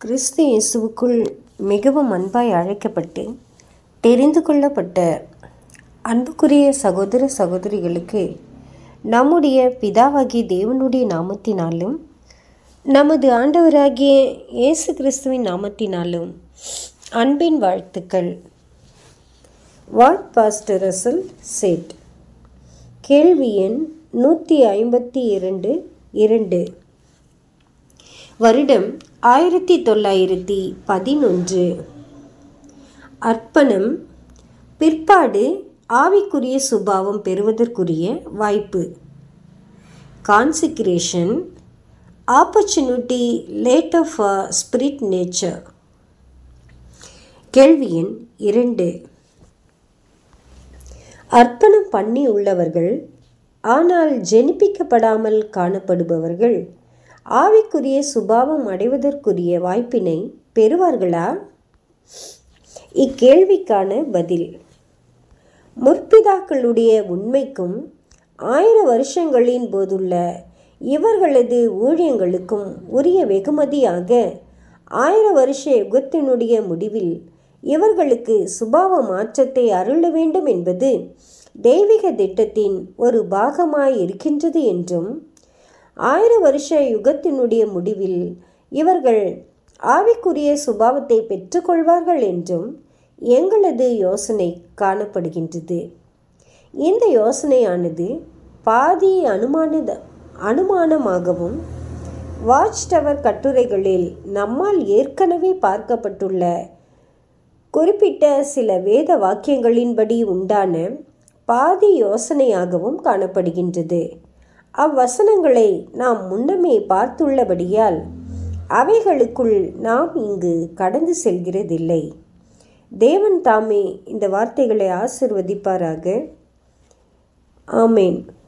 கிறிஸ்து இயேசுவுக்குள் மிகவும் அன்பாய் அழைக்கப்பட்டு தெரிந்து கொள்ளப்பட்ட அன்புக்குரிய சகோதர சகோதரிகளுக்கு நம்முடைய பிதாவாகிய தேவனுடைய நாமத்தினாலும் நமது ஆண்டவராகிய இயேசு கிறிஸ்துவின் நாமத்தினாலும் அன்பின் வாழ்த்துக்கள் வாட் பாஸ்டர் ரசல் செட் கேள்வி எண் நூற்றி ஐம்பத்தி இரண்டு இரண்டு வருடம் ஆயிரத்தி தொள்ளாயிரத்தி பதினொன்று அர்ப்பணம் பிற்பாடு ஆவிக்குரிய சுபாவம் பெறுவதற்குரிய வாய்ப்பு consecration opportunity later for spirit nature கேள்வி எண் இரண்டு அர்ப்பணம் பண்ணி உள்ளவர்கள் ஆனால் ஜெனிப்பிக்கப்படாமல் காணப்படுபவர்கள் ஆவிக்குரிய சுபாவம் அடைவதற்குரிய வாய்ப்பினை பெறுவார்களா இக்கேள்விக்கான பதில் முற்பிதாக்களுடைய உண்மைக்கும் ஆயிர வருஷங்களின் போதுள்ள இவர்களது ஊழியங்களுக்கும் உரிய வெகுமதியாக ஆயிர வருஷ யுகத்தினுடைய முடிவில் இவர்களுக்கு சுபாவ மாற்றத்தை அருள வேண்டும் என்பது தெய்வீக திட்டத்தின் ஒரு பாகமாய் இருக்கின்றது என்றும் ஆயிர வருஷ யுகத்தினுடைய முடிவில் இவர்கள் ஆவிக்குரிய சுபாவத்தை பெற்றுக்கொள்வார்கள் என்றும் எங்களது யோசனை காணப்படுகின்றது இந்த யோசனையானது பாதி அனுமான அனுமானமாகவும் வாட்ச் டவர் கட்டுரைகளில் நம்மால் ஏற்கனவே பார்க்கப்பட்டுள்ள குறிப்பிட்ட சில வேத வாக்கியங்களின்படி உண்டான பாதி யோசனையாகவும் காணப்படுகின்றது அவ்வசனங்களை நாம் முன்னமே பார்த்துள்ளபடியால் அவைகளுக்குள் நாம் இங்கு கடந்து செல்கிறதில்லை தேவன் தாமே இந்த வார்த்தைகளை ஆசிர்வதிப்பாராக ஆமேன்